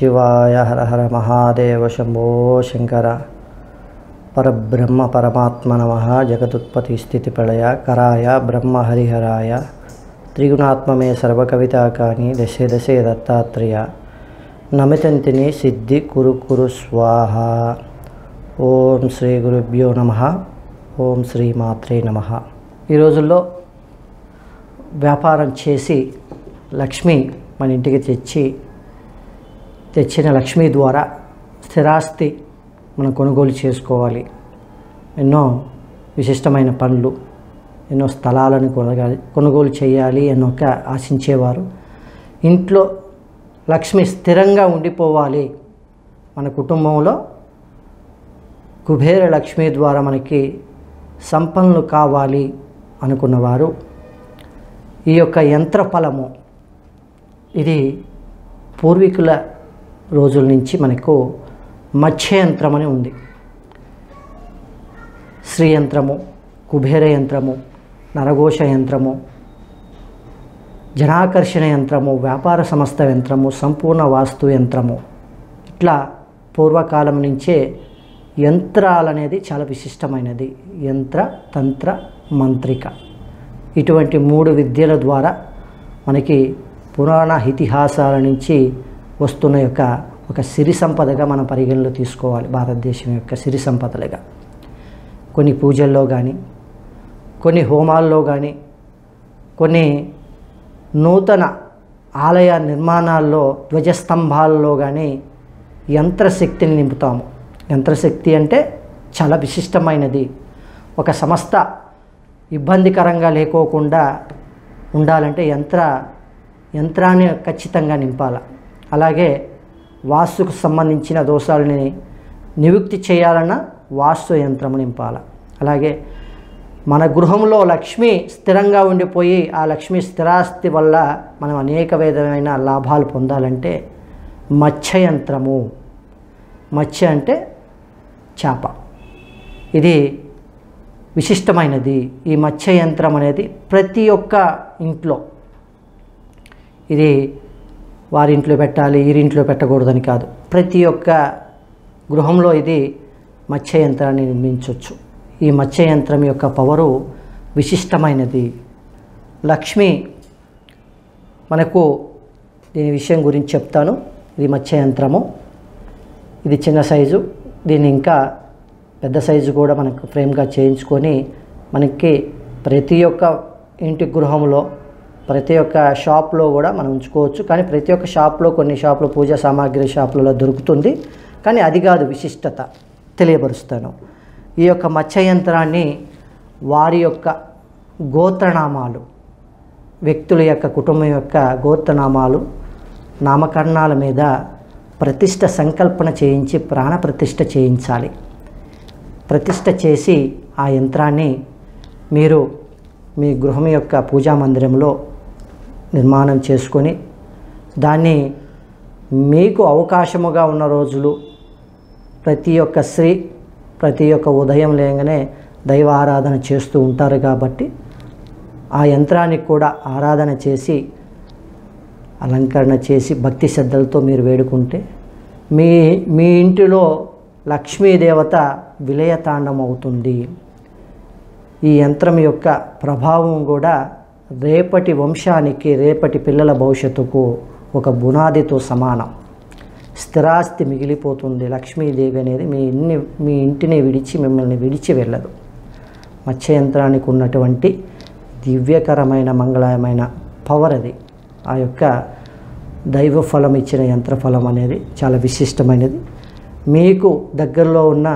శివాయ హర హర మహాదేవ శంభో శంకర పరబ్రహ్మ పరమాత్మ నమ జగదుత్పత్తి స్థితి ప్రళయ కరాయ బ్రహ్మ హరిహరాయ త్రిగుణాత్మమే సర్వకవితాకాని దశే దశే దత్తాత్రేయ నమితంతిని సిద్ధి కురు కురు స్వాహ ఓం శ్రీ గురుభ్యో నమ ఓం శ్రీ మాత్రే నమ ఈ రోజుల్లో వ్యాపారం చేసి లక్ష్మి మన ఇంటికి తెచ్చి తెచ్చిన లక్ష్మి ద్వారా స్థిరాస్తి మనం కొనుగోలు చేసుకోవాలి ఎన్నో విశిష్టమైన పనులు ఎన్నో స్థలాలను కొనగాలి కొనుగోలు చేయాలి అని ఒక ఆశించేవారు ఇంట్లో లక్ష్మి స్థిరంగా ఉండిపోవాలి మన కుటుంబంలో కుబేర లక్ష్మి ద్వారా మనకి సంపన్నులు కావాలి అనుకున్నవారు ఈ యొక్క యంత్ర ఫలము ఇది పూర్వీకుల రోజుల నుంచి మనకు మత్స్య యంత్రం అని ఉంది శ్రీ యంత్రము కుబేర యంత్రము నరఘోష యంత్రము జనాకర్షణ యంత్రము వ్యాపార సంస్థ యంత్రము సంపూర్ణ వాస్తు యంత్రము ఇట్లా పూర్వకాలం నుంచే యంత్రాలనేది చాలా విశిష్టమైనది యంత్ర తంత్ర మంత్రిక ఇటువంటి మూడు విద్యల ద్వారా మనకి పురాణ ఇతిహాసాల నుంచి వస్తున్న యొక్క ఒక సిరి సంపదగా మనం పరిగణలో తీసుకోవాలి భారతదేశం యొక్క సిరి సంపదలుగా కొన్ని పూజల్లో కానీ కొన్ని హోమాల్లో కానీ కొన్ని నూతన ఆలయ నిర్మాణాల్లో ధ్వజస్తంభాల్లో కానీ యంత్రశక్తిని నింపుతాము యంత్రశక్తి అంటే చాలా విశిష్టమైనది ఒక సంస్థ ఇబ్బందికరంగా లేకోకుండా ఉండాలంటే యంత్ర యంత్రాన్ని ఖచ్చితంగా నింపాల అలాగే వాస్తుకు సంబంధించిన దోషాలని నివృత్తి చేయాలన్నా వాస్తు యంత్రము నింపాల అలాగే మన గృహంలో లక్ష్మి స్థిరంగా ఉండిపోయి ఆ లక్ష్మి స్థిరాస్తి వల్ల మనం అనేక విధమైన లాభాలు పొందాలంటే మత్స్య యంత్రము మత్స్య అంటే చేప ఇది విశిష్టమైనది ఈ మత్స్య యంత్రం అనేది ప్రతి ఒక్క ఇంట్లో ఇది వారింట్లో పెట్టాలి ఈరింట్లో పెట్టకూడదని కాదు ప్రతి ఒక్క గృహంలో ఇది మత్స్య యంత్రాన్ని నిర్మించవచ్చు ఈ మత్స్య యంత్రం యొక్క పవరు విశిష్టమైనది లక్ష్మి మనకు దీని విషయం గురించి చెప్తాను ఇది మత్స్య యంత్రము ఇది చిన్న సైజు దీన్ని ఇంకా పెద్ద సైజు కూడా మనకు ఫ్రేమ్గా చేయించుకొని మనకి ప్రతి ఒక్క ఇంటి గృహంలో ప్రతి ఒక్క షాప్లో కూడా మనం ఉంచుకోవచ్చు కానీ ప్రతి ఒక్క షాప్లో కొన్ని షాపులో పూజా సామాగ్రి షాపులలో దొరుకుతుంది కానీ అది కాదు విశిష్టత తెలియపరుస్తాను ఈ యొక్క మత్స్య యంత్రాన్ని వారి యొక్క గోత్రనామాలు వ్యక్తుల యొక్క కుటుంబం యొక్క గోత్రనామాలు నామకరణాల మీద ప్రతిష్ట సంకల్పన చేయించి ప్రాణ ప్రతిష్ట చేయించాలి ప్రతిష్ట చేసి ఆ యంత్రాన్ని మీరు మీ గృహం యొక్క పూజా మందిరంలో నిర్మాణం చేసుకొని దాన్ని మీకు అవకాశముగా ఉన్న రోజులు ప్రతి ఒక్క స్త్రీ ప్రతి ఒక్క ఉదయం లేగానే దైవ ఆరాధన చేస్తూ ఉంటారు కాబట్టి ఆ యంత్రానికి కూడా ఆరాధన చేసి అలంకరణ చేసి భక్తి శ్రద్ధలతో మీరు వేడుకుంటే మీ మీ ఇంటిలో లక్ష్మీదేవత విలయతాండం అవుతుంది ఈ యంత్రం యొక్క ప్రభావం కూడా రేపటి వంశానికి రేపటి పిల్లల భవిష్యత్తుకు ఒక బునాదితో సమానం స్థిరాస్తి మిగిలిపోతుంది లక్ష్మీదేవి అనేది మీ ఇన్ని మీ ఇంటిని విడిచి మిమ్మల్ని విడిచి వెళ్ళదు మత్స్య యంత్రానికి ఉన్నటువంటి దివ్యకరమైన మంగళమైన పవర్ అది ఆ యొక్క దైవ ఫలం ఇచ్చిన యంత్రఫలం అనేది చాలా విశిష్టమైనది మీకు దగ్గరలో ఉన్న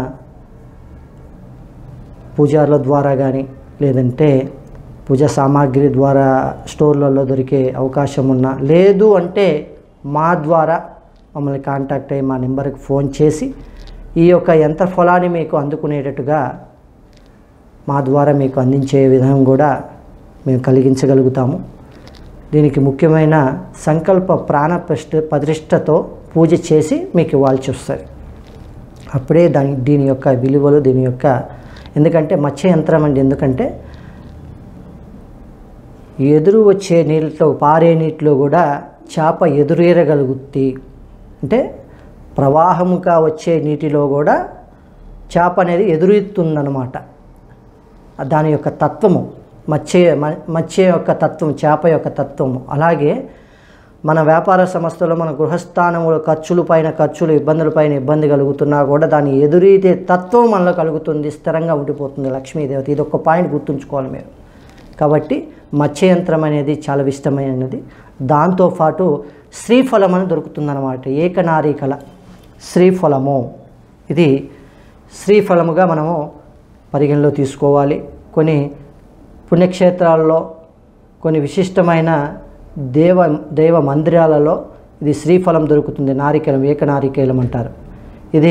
పూజార్ల ద్వారా కానీ లేదంటే పూజ సామాగ్రి ద్వారా స్టోర్లలో దొరికే అవకాశం ఉన్నా లేదు అంటే మా ద్వారా మమ్మల్ని కాంటాక్ట్ అయ్యి మా నెంబర్కి ఫోన్ చేసి ఈ యొక్క యంత్ర ఫలాన్ని మీకు అందుకునేటట్టుగా మా ద్వారా మీకు అందించే విధానం కూడా మేము కలిగించగలుగుతాము దీనికి ముఖ్యమైన సంకల్ప ప్రాణ ప్రతిష్ఠ ప్రతిష్టతో పూజ చేసి మీకు ఇవ్వాల్సి వస్తుంది అప్పుడే దాని దీని యొక్క విలువలు దీని యొక్క ఎందుకంటే మత్స్య యంత్రం అండి ఎందుకంటే ఎదురు వచ్చే నీళ్ళతో పారే నీటిలో కూడా చేప ఎదురేరగలుగుద్ది అంటే ప్రవాహముగా వచ్చే నీటిలో కూడా చేప అనేది ఎదురెత్తుందన్నమాట దాని యొక్క తత్వము మత్స్య మ- మత్స్య యొక్క తత్వం చేప యొక్క తత్వము అలాగే మన వ్యాపార సంస్థలో మన గృహస్థానములో ఖర్చుల పైన ఖర్చులు ఇబ్బందుల పైన ఇబ్బంది కలుగుతున్నా కూడా దాన్ని ఎదురీతే తత్వం మనలో కలుగుతుంది స్థిరంగా ఉండిపోతుంది లక్ష్మీదేవత ఇది ఒక పాయింట్ గుర్తుంచుకోవాలి మీరు కాబట్టి మత్స్యయంత్రం అనేది చాలా ఇష్టమైనది దాంతోపాటు శ్రీఫలం అని దొరుకుతుందన్నమాట ఏకనారీకల శ్రీఫలము ఇది శ్రీఫలముగా మనము పరిగణలో తీసుకోవాలి కొన్ని పుణ్యక్షేత్రాల్లో కొన్ని విశిష్టమైన దేవ దేవ మందిరాలలో ఇది శ్రీఫలం దొరుకుతుంది నారికేలం ఏకనారికేలం అంటారు ఇది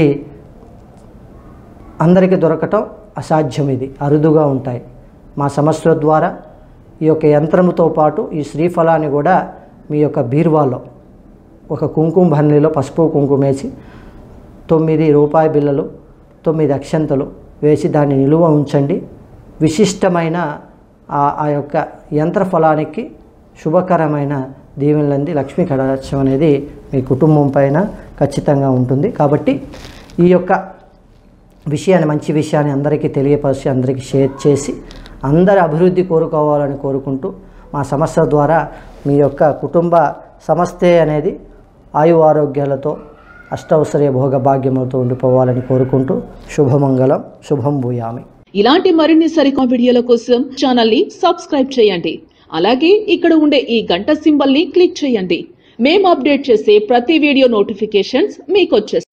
అందరికీ దొరకటం అసాధ్యం ఇది అరుదుగా ఉంటాయి మా సంస్థల ద్వారా ఈ యొక్క యంత్రముతో పాటు ఈ శ్రీఫలాన్ని కూడా మీ యొక్క బీరువాలో ఒక కుంకుమ భరణిలో పసుపు కుంకుమ వేసి తొమ్మిది రూపాయి బిళ్ళలు తొమ్మిది అక్షంతలు వేసి దాన్ని నిలువ ఉంచండి విశిష్టమైన ఆ ఆ యొక్క యంత్ర ఫలానికి శుభకరమైన దీవెనలంది లక్ష్మీ కటాక్షం అనేది మీ కుటుంబం పైన ఖచ్చితంగా ఉంటుంది కాబట్టి ఈ యొక్క విషయాన్ని మంచి విషయాన్ని అందరికీ తెలియపరిచి అందరికీ షేర్ చేసి అందరి అభివృద్ధి కోరుకోవాలని కోరుకుంటూ మా సంస్థ ద్వారా మీ యొక్క కుటుంబ సమస్తే అనేది ఆయు ఆరోగ్యాలతో అష్టౌశ్వర్య భోగ భాగ్యములతో ఉండిపోవాలని కోరుకుంటూ శుభమంగళం శుభం భూయామి ఇలాంటి మరిన్ని సరికొత్త వీడియోల కోసం ఛానల్ ని సబ్స్క్రైబ్ చేయండి అలాగే ఇక్కడ ఉండే ఈ గంట సింబల్ ని క్లిక్ చేయండి మేము అప్డేట్ చేసే ప్రతి వీడియో నోటిఫికేషన్స్ మీకు వచ్చేస్తాయి